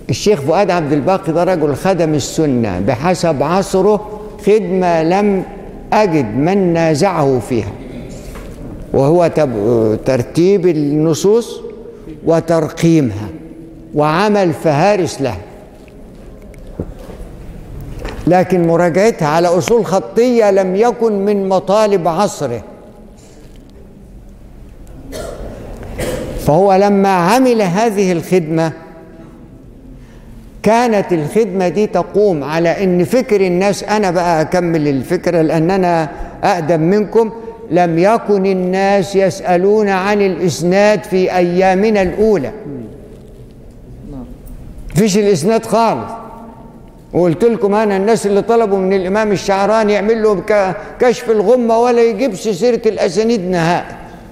الشيخ فؤاد عبد الباقي ده رجل خدم السنة بحسب عصره خدمة لم أجد من نازعه فيها وهو تب- ترتيب النصوص وترقيمها وعمل فهارس لها لكن مراجعتها على أصول خطية لم يكن من مطالب عصره فهو لما عمل هذه الخدمة كانت الخدمة دي تقوم على أن فكر الناس أنا بقى أكمل الفكرة لأن أنا أقدم منكم لم يكن الناس يسألون عن الإسناد في أيامنا الأولى فيش الإسناد خالص وقلت لكم أنا الناس اللي طلبوا من الإمام الشعراني يعمل له ك- كشف الغمة ولا يجيبش سيرة الأسانيد نهائي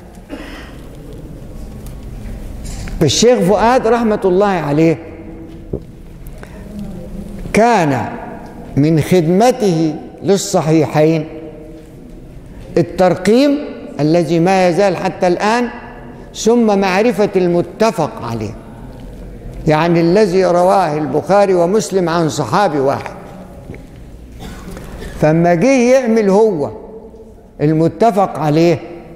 فالشيخ فؤاد رحمة الله عليه كان من خدمته للصحيحين الترقيم الذي ما يزال حتى الآن ثم معرفة المتفق عليه يعني الذي رواه البخاري ومسلم عن صحابي واحد فما جه يعمل هو المتفق عليه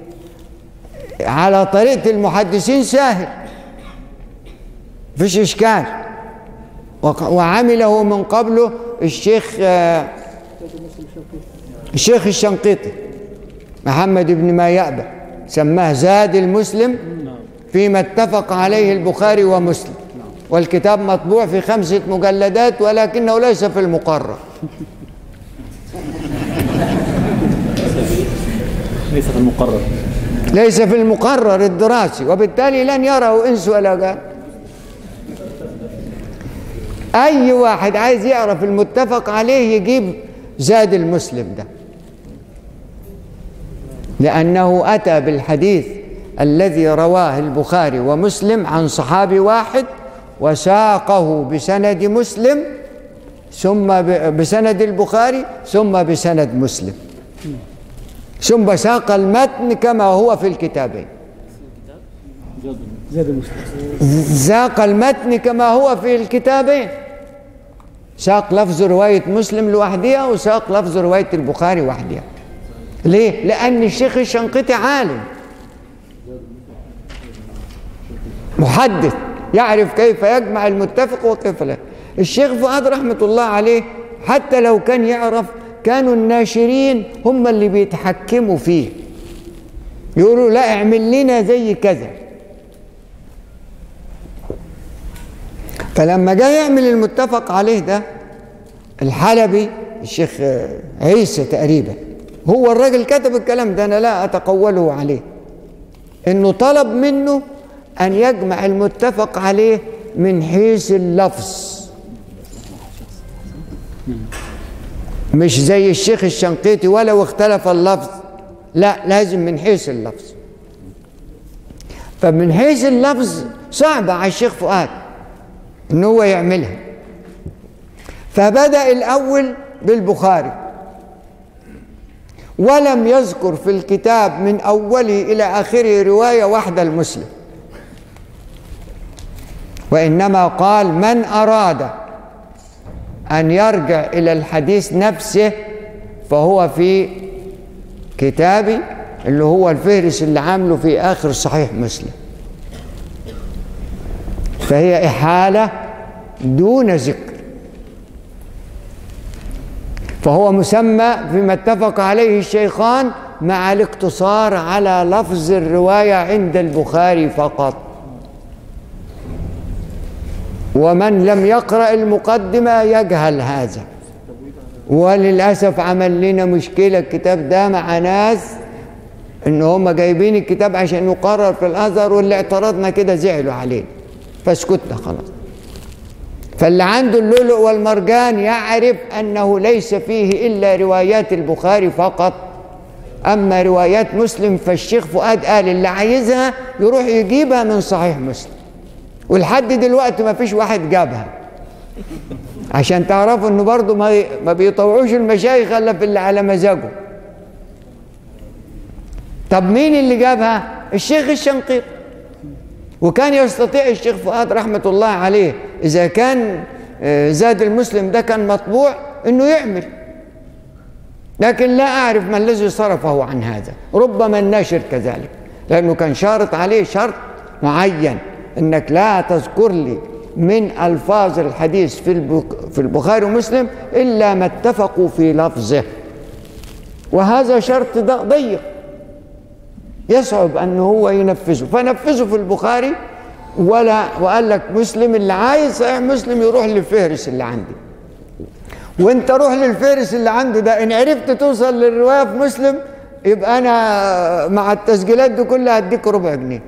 على طريقة المحدثين سهل فيش إشكال وق- وعمله من قبله الشيخ آه، الشيخ الشنقيطي محمد بن ما يأبى سماه زاد المسلم فيما اتفق عليه البخاري ومسلم والكتاب مطبوع في خمسة مجلدات ولكنه ليس في المقرر ليس في المقرر ليس في المقرر الدراسي وبالتالي لن يره انس ولا جان اي واحد عايز يعرف المتفق عليه يجيب زاد المسلم ده لانه اتى بالحديث الذي رواه البخاري ومسلم عن صحابي واحد وساقه بسند مسلم ثم ب- بسند البخاري ثم بسند مسلم ثم ساق المتن كما هو في الكتابين زاد المسلم ساق المتن كما هو في الكتابين ساق لفظ رواية مسلم لوحدها وساق لفظ رواية البخاري وحدها ليه؟ لأن الشيخ الشنقيطي عالم محدث يعرف كيف يجمع المتفق وكيف لا الشيخ فؤاد رحمة الله عليه حتى لو كان يعرف كانوا الناشرين هم اللي بيتحكموا فيه يقولوا لا اعمل لنا زي كذا فلما جاء يعمل المتفق عليه ده الحلبي الشيخ آه، عيسى تقريبا هو الراجل كتب الكلام ده انا لا اتقوله عليه انه طلب منه ان يجمع المتفق عليه من حيث اللفظ مش زي الشيخ الشنقيطي ولو اختلف اللفظ لا لازم من حيث اللفظ فمن حيث اللفظ صعبة على الشيخ فؤاد ان هو يعملها فبدأ الأول بالبخاري ولم يذكر في الكتاب من أوله إلى آخره رواية واحدة المسلم وإنما قال من أراد أن يرجع إلى الحديث نفسه فهو في كتابي اللي هو الفهرس اللي عامله في آخر صحيح مسلم فهي إحالة دون ذكر فهو مسمى فيما اتفق عليه الشيخان مع الاقتصار على لفظ الرواية عند البخاري فقط ومن لم يقرأ المقدمة يجهل هذا وللأسف عمل لنا مشكلة الكتاب ده مع ناس ان هم جايبين الكتاب عشان يقرر في الازهر واللي اعترضنا كده زعلوا علينا فسكتنا خلاص فاللي عنده اللؤلؤ والمرجان يعرف انه ليس فيه الا روايات البخاري فقط اما روايات مسلم فالشيخ فؤاد قال اللي عايزها يروح يجيبها من صحيح مسلم ولحد دلوقتي ما فيش واحد جابها عشان تعرفوا انه برضه ما ما بيطوعوش المشايخ الا في اللي على مزاجه طب مين اللي جابها الشيخ الشنقيط وكان يستطيع الشيخ فؤاد رحمة الله عليه إذا كان آه، زاد المسلم ده كان مطبوع إنه يعمل لكن لا أعرف ما الذي صرفه عن هذا ربما الناشر كذلك لأنه كان شارط عليه شرط معين إنك لا تذكر لي من ألفاظ الحديث في البك- في البخاري ومسلم إلا ما اتفقوا في لفظه وهذا شرط ض- ضيق يصعب أنه هو ينفذه فنفذه في البخاري ولا وقال لك مسلم اللي عايز صحيح مسلم يروح للفهرس اللي عندي وانت روح للفارس اللي عنده ده ان عرفت توصل للروايه في مسلم يبقى انا مع التسجيلات دي كلها هديك ربع جنيه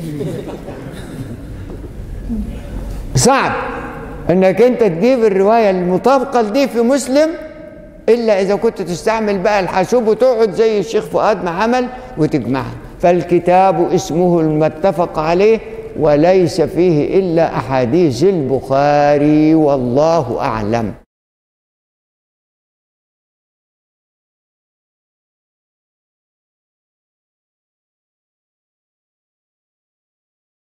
صعب انك انت تجيب الروايه المطابقه لدي في مسلم الا اذا كنت تستعمل بقى الحاسوب وتقعد زي الشيخ فؤاد ما عمل وتجمعها فالكتاب اسمه المتفق عليه وليس فيه الا احاديث البخاري والله اعلم